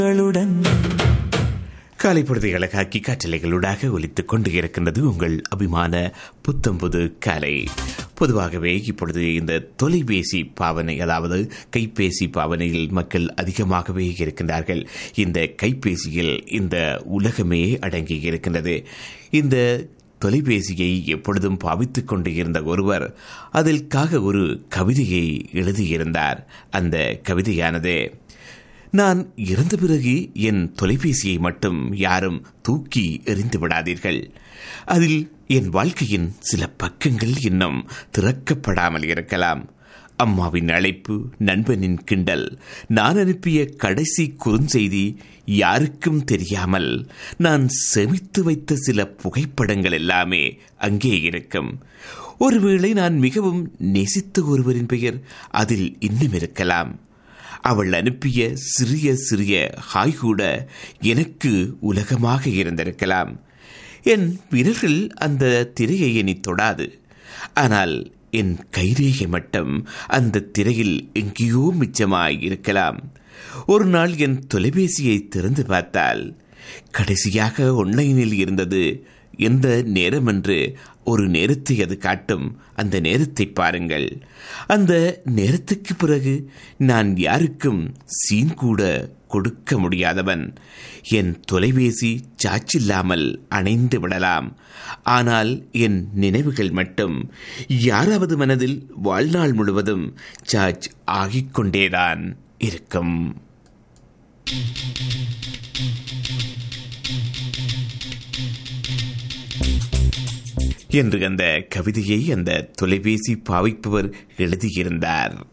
களுடன் காலை பொழுதை அழகாக்கி காற்றலைகளூடாக ஒலித்துக் கொண்டு இருக்கின்றது உங்கள் அபிமான புத்தம்புது காலை பொதுவாகவே இப்பொழுது இந்த தொலைபேசி பாவனை அதாவது கைபேசி பாவனையில் மக்கள் அதிகமாகவே இருக்கின்றார்கள் இந்த கைபேசியில் இந்த உலகமே அடங்கி இருக்கின்றது இந்த தொலைபேசியை எப்பொழுதும் பாவித்துக் கொண்டு இருந்த ஒருவர் அதற்காக ஒரு கவிதையை எழுதியிருந்தார் அந்த கவிதையானது நான் இறந்த பிறகு என் தொலைபேசியை மட்டும் யாரும் தூக்கி எறிந்து விடாதீர்கள் அதில் என் வாழ்க்கையின் சில பக்கங்கள் இன்னும் திறக்கப்படாமல் இருக்கலாம் அம்மாவின் அழைப்பு நண்பனின் கிண்டல் நான் அனுப்பிய கடைசி குறுஞ்செய்தி யாருக்கும் தெரியாமல் நான் செமித்து வைத்த சில புகைப்படங்கள் எல்லாமே அங்கே இருக்கும் ஒருவேளை நான் மிகவும் நேசித்த ஒருவரின் பெயர் அதில் இன்னும் இருக்கலாம் அவள் அனுப்பிய சிறிய சிறிய ஹாய் கூட எனக்கு உலகமாக இருந்திருக்கலாம் என் விரல்கள் அந்த திரையை இனி தொடாது ஆனால் என் கைரேகை மட்டும் அந்த திரையில் எங்கேயோ மிச்சமாய் இருக்கலாம் ஒரு நாள் என் தொலைபேசியை திறந்து பார்த்தால் கடைசியாக ஒன்லைனில் இருந்தது எந்த நேரம் என்று ஒரு நேரத்தை அது காட்டும் அந்த நேரத்தை பாருங்கள் அந்த நேரத்துக்கு பிறகு நான் யாருக்கும் சீன் கூட கொடுக்க முடியாதவன் என் தொலைபேசி சாச்சில்லாமல் அணைந்து விடலாம் ஆனால் என் நினைவுகள் மட்டும் யாராவது மனதில் வாழ்நாள் முழுவதும் சார்ஜ் ஆகிக்கொண்டேதான் இருக்கும் என்று அந்த கவிதையை அந்த தொலைபேசி பாவிப்பவர் எழுதியிருந்தார்